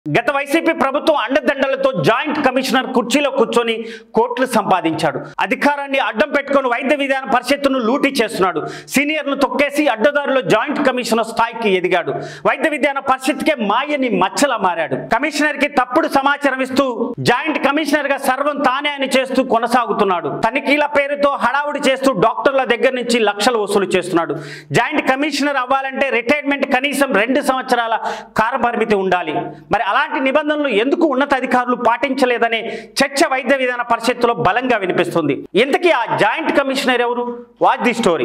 గత వైసీపీ ప్రభుత్వం అండదండలతో జాయింట్ కమిషనర్ కుర్చీలో కూర్చొని కోట్లు సంపాదించాడు అధికారాన్ని అడ్డం పెట్టుకొని వైద్య విధాన పరిషత్తును లూటీ చేస్తున్నాడు సీనియర్ను తొక్కేసి అడ్డదారిలో జాయింట్ కమిషనర్ స్థాయికి ఎదిగాడు వైద్య విధాన పరిషత్కే మాయని మచ్చలా మారాడు కమిషనర్ కి తప్పుడు సమాచారం ఇస్తూ జాయింట్ కమిషనర్ గా సర్వం తానే అని చేస్తూ కొనసాగుతున్నాడు తనిఖీల పేరుతో హడావుడి చేస్తూ డాక్టర్ల దగ్గర నుంచి లక్షలు వసూలు చేస్తున్నాడు జాయింట్ కమిషనర్ అవ్వాలంటే రిటైర్మెంట్ కనీసం రెండు సంవత్సరాల కాలపరిమితి ఉండాలి మరి అలాంటి నిబంధనలు ఎందుకు ఉన్నతాధికారులు పాటించలేదనే చర్చ వైద్య విధాన పరిషత్తులో బలంగా వినిపిస్తుంది ఇంతకీ ఆ జాయింట్ కమిషనర్ ఎవరు వాచ్ ది స్టోరీ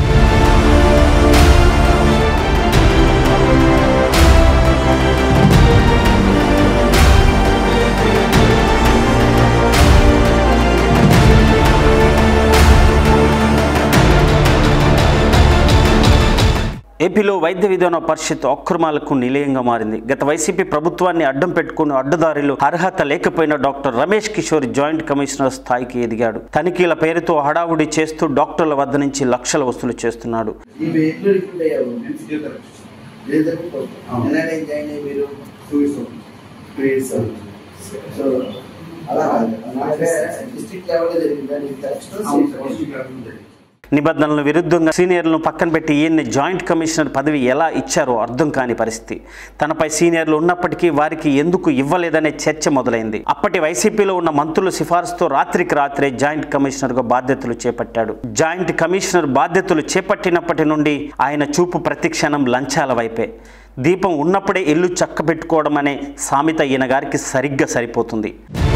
ఏపీలో వైద్య విధాన పరిషత్ అక్రమాలకు నిలయంగా మారింది గత వైసీపీ ప్రభుత్వాన్ని అడ్డం పెట్టుకుని అడ్డదారిలో అర్హత లేకపోయిన doctor Ramesh Kishore joint commissioner స్థాయికి ఎదిగాడు తనిఖీల పేరుతో హడావుడి చేస్తూ డాక్టర్ల వద్ద నుంచి లక్షల వసూలు చేస్తున్నాడు ఇవి ఎట్లు రిక్రూట్ అయ్యావు నేను ఫిజియోథెరపిస్ట్ లేదంటే ఎలాంటి జాయిన్ అయ్యి మీరు టూ ఇయర్స్ అవుతుంది త్రీ ఇయర్స్ సో అలా కాదు అంటే డిస్ట్రిక్ట్ లెవెల్లో జరిగిందా నీకు టెస్ట్ నిబంధనల విరుద్ధంగా సీనియర్లను పక్కన పెట్టి ఈయన్ని జాయింట్ కమిషనర్ పదవి ఎలా ఇచ్చారో అర్థం కాని పరిస్థితి తనపై సీనియర్లు ఉన్నప్పటికీ వారికి ఎందుకు ఇవ్వలేదనే చర్చ మొదలైంది అప్పటి వైసీపీలో ఉన్న మంత్రుల సిఫార్సుతో రాత్రికి రాత్రే జాయింట్ కమిషనర్గా బాధ్యతలు చేపట్టాడు జాయింట్ కమిషనర్ బాధ్యతలు చేపట్టినప్పటి నుండి ఆయన చూపు ప్రతి క్షణం లంచాల వైపే దీపం ఉన్నప్పుడే ఇల్లు చక్కబెట్టుకోవడం అనే సామెత ఈయన గారికి సరిగ్గా సరిపోతుంది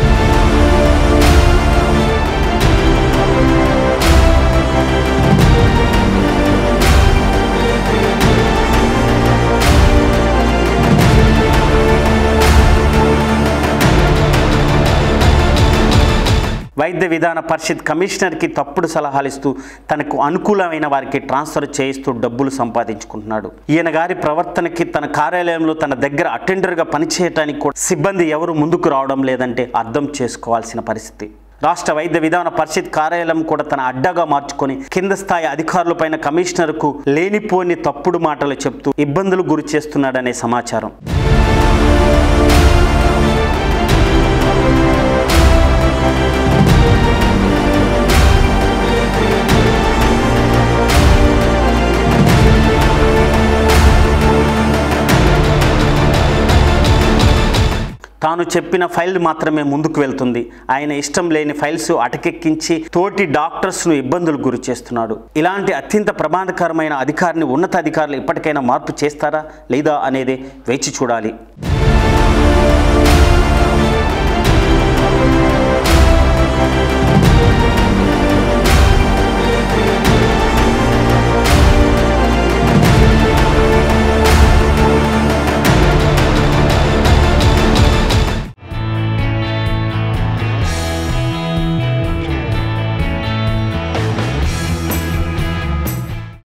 వైద్య విధాన పరిషత్ కమిషనర్కి తప్పుడు సలహాలు ఇస్తూ తనకు అనుకూలమైన వారికి ట్రాన్స్ఫర్ చేయిస్తూ డబ్బులు సంపాదించుకుంటున్నాడు ఈయన గారి ప్రవర్తనకి తన కార్యాలయంలో తన దగ్గర అటెండర్గా పనిచేయటానికి కూడా సిబ్బంది ఎవరు ముందుకు రావడం లేదంటే అర్థం చేసుకోవాల్సిన పరిస్థితి రాష్ట్ర వైద్య విధాన పరిషత్ కార్యాలయం కూడా తన అడ్డగా మార్చుకొని కింద స్థాయి అధికారులపైన కమిషనర్కు లేనిపోని తప్పుడు మాటలు చెప్తూ ఇబ్బందులు గురి చేస్తున్నాడనే సమాచారం తాను చెప్పిన ఫైల్ మాత్రమే ముందుకు వెళ్తుంది ఆయన ఇష్టం లేని ఫైల్స్ అటకెక్కించి తోటి డాక్టర్స్ను ఇబ్బందులు గురి చేస్తున్నాడు ఇలాంటి అత్యంత ప్రమాదకరమైన అధికారిని ఉన్నతాధికారులు ఇప్పటికైనా మార్పు చేస్తారా లేదా అనేది వేచి చూడాలి